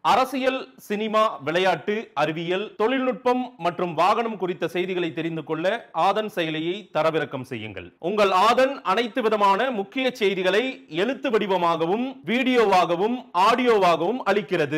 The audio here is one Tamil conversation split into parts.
அரசியல் சினிமா விளையாட்டு அறிவியல் தொழில்நுட்பம் மற்றும் வாகனம் குறித்த செய்திகளை தெரிந்து கொள்ள ஆதன் செயலியை தரவிறக்கம் செய்யுங்கள் உங்கள் ஆதன் அனைத்து விதமான முக்கிய செய்திகளை எழுத்து வடிவமாகவும் வீடியோவாகவும் ஆடியோவாகவும் அளிக்கிறது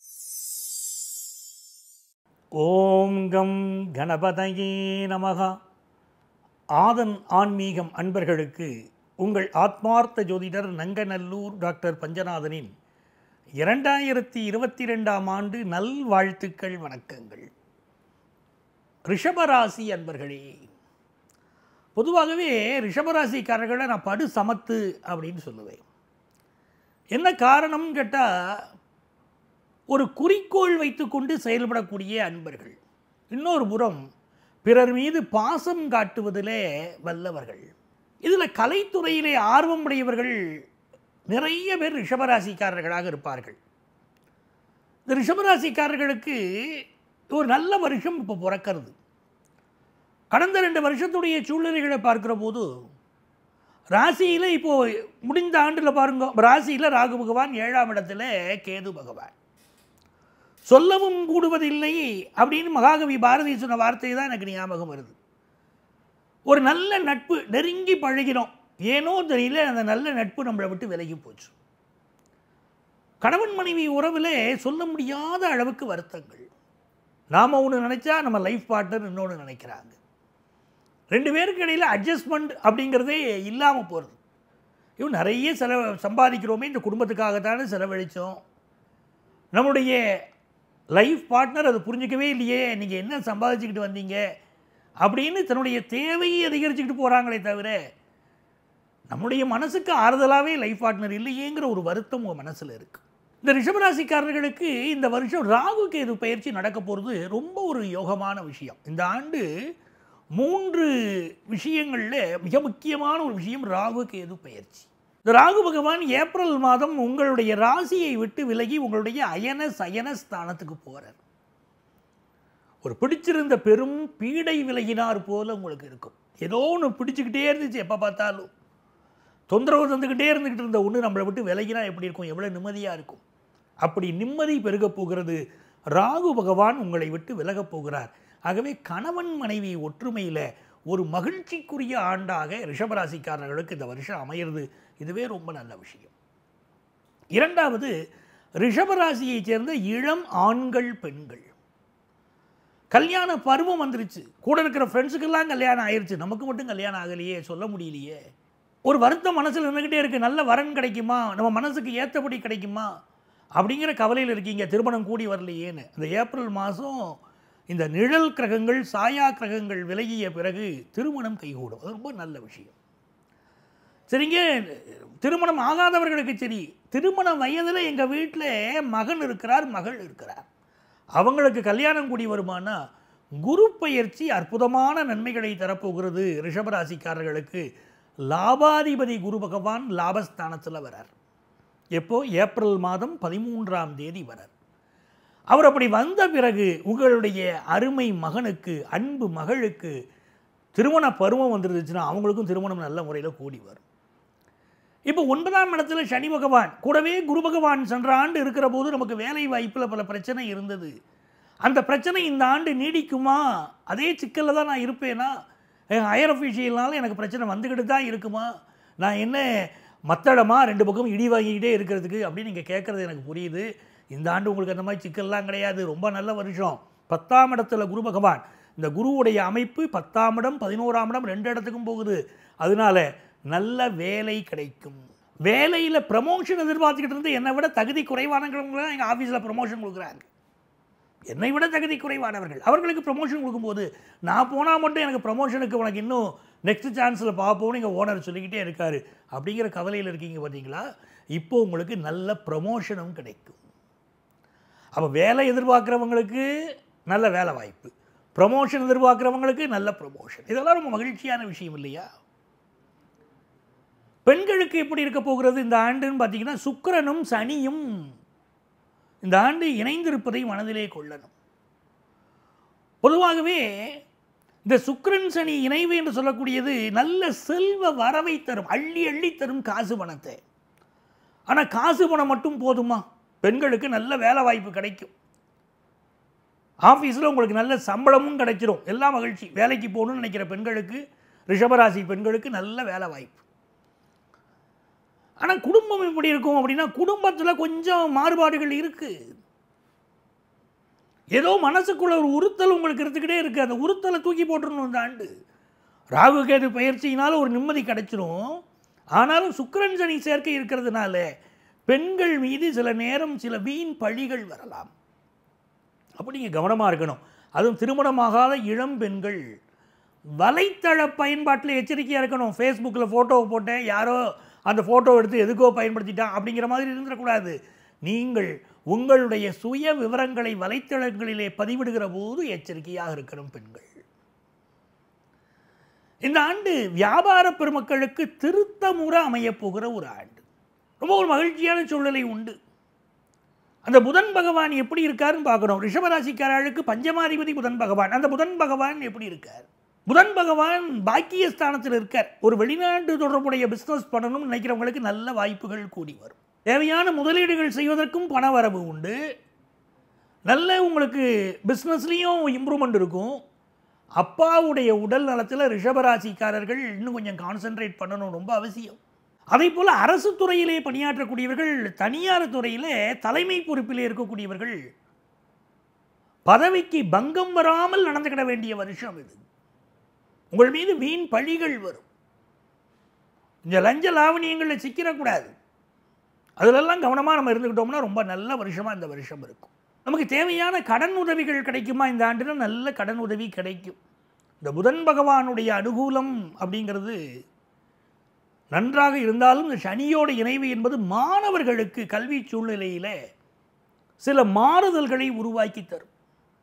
ஓம் கம் கணபதையே நமகா ஆதன் ஆன்மீகம் அன்பர்களுக்கு உங்கள் ஆத்மார்த்த ஜோதிடர் நங்கநல்லூர் டாக்டர் பஞ்சநாதனின் இரண்டாயிரத்தி இருபத்தி ரெண்டாம் ஆண்டு நல்வாழ்த்துக்கள் வணக்கங்கள் ரிஷபராசி அன்பர்களே பொதுவாகவே ரிஷபராசிக்காரர்களை நான் படு சமத்து அப்படின்னு சொல்லுவேன் என்ன காரணம் கேட்டால் ஒரு குறிக்கோள் வைத்துக்கொண்டு செயல்படக்கூடிய அன்பர்கள் இன்னொரு புறம் பிறர் மீது பாசம் காட்டுவதிலே வல்லவர்கள் இதில் கலைத்துறையிலே ஆர்வம் உடையவர்கள் நிறைய பேர் ரிஷபராசிக்காரர்களாக இருப்பார்கள் இந்த ரிஷபராசிக்காரர்களுக்கு ஒரு நல்ல வருஷம் இப்போ பிறக்கிறது கடந்த ரெண்டு வருஷத்துடைய சூழ்நிலைகளை பார்க்கிற போது ராசியில் இப்போ முடிந்த ஆண்டில் பாருங்க ராசியில் ராகு பகவான் ஏழாம் இடத்துல கேது பகவான் சொல்லவும் கூடுவதில்லை அப்படின்னு மகாகவி பாரதி சொன்ன வார்த்தை தான் எனக்கு ஞாபகம் வருது ஒரு நல்ல நட்பு நெருங்கி பழகினோம் ஏனோ தெரியல அந்த நல்ல நட்பு நம்மளை விட்டு விலகி போச்சு கணவன் மனைவி உறவில் சொல்ல முடியாத அளவுக்கு வருத்தங்கள் நாம் ஒன்று நினச்சா நம்ம லைஃப் பார்ட்னர் இன்னொன்று நினைக்கிறாங்க ரெண்டு பேருக்கு இடையில் அட்ஜஸ்ட்மெண்ட் அப்படிங்கிறதே இல்லாமல் போகிறது இவன் நிறைய செலவு சம்பாதிக்கிறோமே இந்த குடும்பத்துக்காகத்தானே செலவழித்தோம் நம்முடைய லைஃப் பார்ட்னர் அதை புரிஞ்சிக்கவே இல்லையே நீங்கள் என்ன சம்பாதிச்சுக்கிட்டு வந்தீங்க அப்படின்னு தன்னுடைய தேவையை அதிகரிச்சுக்கிட்டு போகிறாங்களே தவிர நம்முடைய மனசுக்கு ஆறுதலாகவே லைஃப் பார்ட்னர் இல்லையேங்கிற ஒரு வருத்தம் உங்கள் மனசில் இருக்குது இந்த ரிஷபராசிக்காரர்களுக்கு இந்த வருஷம் ராகு கேது பயிற்சி நடக்க போகிறது ரொம்ப ஒரு யோகமான விஷயம் இந்த ஆண்டு மூன்று விஷயங்களில் மிக முக்கியமான ஒரு விஷயம் ராகு கேது பயிற்சி இந்த ராகு பகவான் ஏப்ரல் மாதம் உங்களுடைய ராசியை விட்டு விலகி உங்களுடைய அயன சயன ஸ்தானத்துக்கு போகிறார் ஒரு பிடிச்சிருந்த பெரும் பீடை விலகினார் போல உங்களுக்கு இருக்கும் ஏதோ ஒன்று பிடிச்சிக்கிட்டே இருந்துச்சு எப்போ பார்த்தாலும் தொந்தரவு தந்துக்கிட்டே இருந்துக்கிட்டு இருந்த ஒன்று நம்மளை விட்டு விலகினா எப்படி இருக்கும் எவ்வளோ நிம்மதியாக இருக்கும் அப்படி நிம்மதி பெருகப் போகிறது ராகு பகவான் உங்களை விட்டு விலகப் போகிறார் ஆகவே கணவன் மனைவி ஒற்றுமையில் ஒரு மகிழ்ச்சிக்குரிய ஆண்டாக ரிஷபராசிக்காரர்களுக்கு இந்த வருஷம் அமையிறது இதுவே ரொம்ப நல்ல விஷயம் இரண்டாவது ரிஷபராசியைச் சேர்ந்த இளம் ஆண்கள் பெண்கள் கல்யாண பருவம் வந்துருச்சு கூட இருக்கிற ஃப்ரெண்ட்ஸுக்கெல்லாம் கல்யாணம் ஆயிடுச்சு நமக்கு மட்டும் கல்யாணம் ஆகலையே சொல்ல முடியலையே ஒரு வருத்தம் மனசில் இருந்துக்கிட்டே இருக்குது நல்ல வரன் கிடைக்குமா நம்ம மனசுக்கு ஏற்றபடி கிடைக்குமா அப்படிங்கிற கவலையில் இருக்கீங்க திருமணம் கூடி வரலையேன்னு இந்த ஏப்ரல் மாதம் இந்த நிழல் கிரகங்கள் சாயா கிரகங்கள் விலகிய பிறகு திருமணம் கைகூடும் அது ரொம்ப நல்ல விஷயம் சரிங்க திருமணம் ஆகாதவர்களுக்கு சரி திருமண வயதில் எங்கள் வீட்டில் மகன் இருக்கிறார் மகள் இருக்கிறார் அவங்களுக்கு கல்யாணம் கூடி வருமானா குரு பயிற்சி அற்புதமான நன்மைகளை தரப்போகிறது ரிஷபராசிக்காரர்களுக்கு லாபாதிபதி குரு பகவான் லாபஸ்தானத்தில் வரார் எப்போ ஏப்ரல் மாதம் பதிமூன்றாம் தேதி வரார் அவர் அப்படி வந்த பிறகு உங்களுடைய அருமை மகனுக்கு அன்பு மகளுக்கு திருமண பருவம் வந்துருந்துச்சுன்னா அவங்களுக்கும் திருமணம் நல்ல முறையில் கூடி வரும் இப்போ ஒன்பதாம் இடத்துல சனி பகவான் கூடவே குரு பகவான் சென்ற ஆண்டு இருக்கிற போது நமக்கு வேலை வாய்ப்பில் பல பிரச்சனை இருந்தது அந்த பிரச்சனை இந்த ஆண்டு நீடிக்குமா அதே சிக்கலில் தான் நான் இருப்பேனா ஹையர் அஃபீஷியல்னால எனக்கு பிரச்சனை வந்துக்கிட்டு தான் இருக்குமா நான் என்ன மத்தளமா ரெண்டு பக்கம் இடி வாங்கிக்கிட்டே இருக்கிறதுக்கு அப்படின்னு நீங்கள் கேட்குறது எனக்கு புரியுது இந்த ஆண்டு உங்களுக்கு அந்த மாதிரி சிக்கல்லாம் கிடையாது ரொம்ப நல்ல வருஷம் பத்தாம் இடத்துல குரு பகவான் இந்த குருவுடைய அமைப்பு பத்தாம் இடம் பதினோராம் இடம் ரெண்டு இடத்துக்கும் போகுது அதனால நல்ல வேலை கிடைக்கும் வேலையில் ப்ரமோஷன் எதிர்பார்த்துக்கிட்டு இருந்து என்னை விட தகுதி குறைவானவங்க எங்கள் ஆஃபீஸில் ப்ரமோஷன் கொடுக்குறாங்க என்னை விட தகுதி குறைவானவர்கள் அவர்களுக்கு ப்ரமோஷன் கொடுக்கும்போது நான் போனால் மட்டும் எனக்கு ப்ரமோஷனுக்கு உனக்கு இன்னும் நெக்ஸ்ட் சான்ஸில் பார்ப்போம்னு எங்கள் ஓனர் சொல்லிக்கிட்டே இருக்காரு அப்படிங்கிற கவலையில் இருக்கீங்க பார்த்தீங்களா இப்போ உங்களுக்கு நல்ல ப்ரமோஷனும் கிடைக்கும் அப்போ வேலை எதிர்பார்க்குறவங்களுக்கு நல்ல வேலை வாய்ப்பு ப்ரமோஷன் எதிர்பார்க்குறவங்களுக்கு நல்ல ப்ரமோஷன் இதெல்லாம் ரொம்ப மகிழ்ச்சியான விஷயம் இல்லையா பெண்களுக்கு எப்படி இருக்க போகிறது இந்த ஆண்டுன்னு பார்த்தீங்கன்னா சுக்கிரனும் சனியும் இந்த ஆண்டு இணைந்திருப்பதை மனதிலே கொள்ளணும் பொதுவாகவே இந்த சுக்கிரன் சனி இணைவு என்று சொல்லக்கூடியது நல்ல செல்வ வரவை தரும் அள்ளி அள்ளி தரும் காசு பணத்தை ஆனால் காசு பணம் மட்டும் போதுமா பெண்களுக்கு நல்ல வேலை வாய்ப்பு கிடைக்கும் ஆஃபீஸில் உங்களுக்கு நல்ல சம்பளமும் கிடைச்சிரும் எல்லாம் மகிழ்ச்சி வேலைக்கு போகணும்னு நினைக்கிற பெண்களுக்கு ரிஷபராசி பெண்களுக்கு நல்ல வேலை வாய்ப்பு ஆனால் குடும்பம் எப்படி இருக்கும் அப்படின்னா குடும்பத்தில் கொஞ்சம் மாறுபாடுகள் இருக்குது ஏதோ மனசுக்குள்ள ஒரு உறுத்தல் உங்களுக்கு இருந்துக்கிட்டே இருக்குது அந்த உறுத்தலை தூக்கி போட்டுறணும் இந்த ஆண்டு ராகு கேது பயிற்சியினால ஒரு நிம்மதி கிடைச்சிரும் ஆனாலும் சுக்கிரன் சனி சேர்க்கை இருக்கிறதுனால பெண்கள் மீது சில நேரம் சில வீண் பழிகள் வரலாம் அப்போ நீங்கள் கவனமாக இருக்கணும் அதுவும் திருமணமாகாத இளம் பெண்கள் வலைத்தள பயன்பாட்டில் எச்சரிக்கையாக இருக்கணும் ஃபேஸ்புக்கில் ஃபோட்டோவை போட்டேன் யாரோ அந்த ஃபோட்டோ எடுத்து எதுக்கோ பயன்படுத்திட்டான் அப்படிங்கிற மாதிரி இருந்துடக்கூடாது நீங்கள் உங்களுடைய சுய விவரங்களை வலைத்தளங்களிலே பதிவிடுகிற போது எச்சரிக்கையாக இருக்கணும் பெண்கள் இந்த ஆண்டு வியாபார பெருமக்களுக்கு திருத்தமுற அமையப் போகிற ஒரு ஆண்டு ரொம்ப ஒரு மகிழ்ச்சியான சூழ்நிலை உண்டு அந்த புதன் பகவான் எப்படி இருக்காருன்னு பார்க்கணும் ரிஷபராசிக்காரர்களுக்கு பஞ்சமாதிபதி புதன் பகவான் அந்த புதன் பகவான் எப்படி இருக்கார் புதன் பகவான் பாக்கியஸ்தானத்தில் இருக்கார் ஒரு வெளிநாட்டு தொடர்புடைய பிஸ்னஸ் பண்ணணும்னு நினைக்கிறவங்களுக்கு நல்ல வாய்ப்புகள் கூடி வரும் தேவையான முதலீடுகள் செய்வதற்கும் பண வரவு உண்டு நல்ல உங்களுக்கு பிஸ்னஸ்லேயும் இம்ப்ரூவ்மெண்ட் இருக்கும் அப்பாவுடைய உடல் நலத்தில் ரிஷபராசிக்காரர்கள் இன்னும் கொஞ்சம் கான்சென்ட்ரேட் பண்ணணும் ரொம்ப அவசியம் அதே போல் அரசு துறையிலே பணியாற்றக்கூடியவர்கள் தனியார் துறையிலே தலைமை பொறுப்பிலே இருக்கக்கூடியவர்கள் பதவிக்கு பங்கம் வராமல் நடந்துக்கிட வேண்டிய வருஷம் இது உங்கள் மீது வீண் பழிகள் வரும் இந்த லஞ்ச லாவணியங்களில் சிக்கிடக்கூடாது அதிலெல்லாம் கவனமாக நம்ம இருந்துக்கிட்டோம்னா ரொம்ப நல்ல வருஷமாக இந்த வருஷம் இருக்கும் நமக்கு தேவையான கடன் உதவிகள் கிடைக்குமா இந்த ஆண்டில் நல்ல கடன் உதவி கிடைக்கும் இந்த புதன் பகவானுடைய அனுகூலம் அப்படிங்கிறது நன்றாக இருந்தாலும் இந்த சனியோட இணைவு என்பது மாணவர்களுக்கு கல்வி சூழ்நிலையில் சில மாறுதல்களை உருவாக்கி தரும்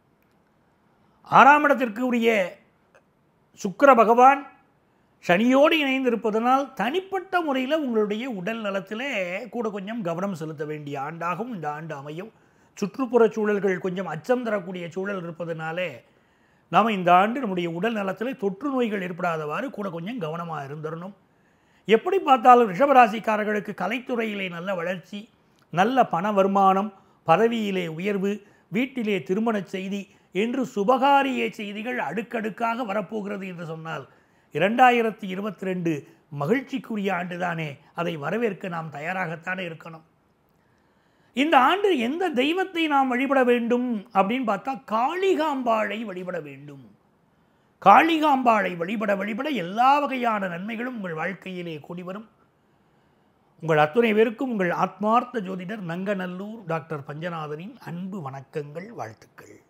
ஆறாம் இடத்திற்கு உரிய சுக்கிர பகவான் சனியோடு இணைந்திருப்பதனால் தனிப்பட்ட முறையில் உங்களுடைய உடல் நலத்திலே கூட கொஞ்சம் கவனம் செலுத்த வேண்டிய ஆண்டாகவும் இந்த ஆண்டு அமையும் சுற்றுப்புற சூழல்கள் கொஞ்சம் அச்சம் தரக்கூடிய சூழல் இருப்பதனாலே நாம் இந்த ஆண்டு நம்முடைய உடல் நலத்தில் தொற்று நோய்கள் ஏற்படாதவாறு கூட கொஞ்சம் கவனமாக இருந்துடணும் எப்படி பார்த்தாலும் ரிஷபராசிக்காரர்களுக்கு கலைத்துறையிலே நல்ல வளர்ச்சி நல்ல பண வருமானம் பதவியிலே உயர்வு வீட்டிலே திருமணச் செய்தி என்று சுபகாரிய செய்திகள் அடுக்கடுக்காக வரப்போகிறது என்று சொன்னால் இரண்டாயிரத்தி இருபத்தி ரெண்டு மகிழ்ச்சிக்குரிய ஆண்டுதானே அதை வரவேற்க நாம் தயாராகத்தானே இருக்கணும் இந்த ஆண்டு எந்த தெய்வத்தை நாம் வழிபட வேண்டும் அப்படின்னு பார்த்தா காளிகாம்பாளை வழிபட வேண்டும் காளிகாம்பாளை வழிபட வழிபட எல்லா வகையான நன்மைகளும் உங்கள் வாழ்க்கையிலே கூடி வரும் உங்கள் அத்துணை பேருக்கும் உங்கள் ஆத்மார்த்த ஜோதிடர் நங்கநல்லூர் டாக்டர் பஞ்சநாதனின் அன்பு வணக்கங்கள் வாழ்த்துக்கள்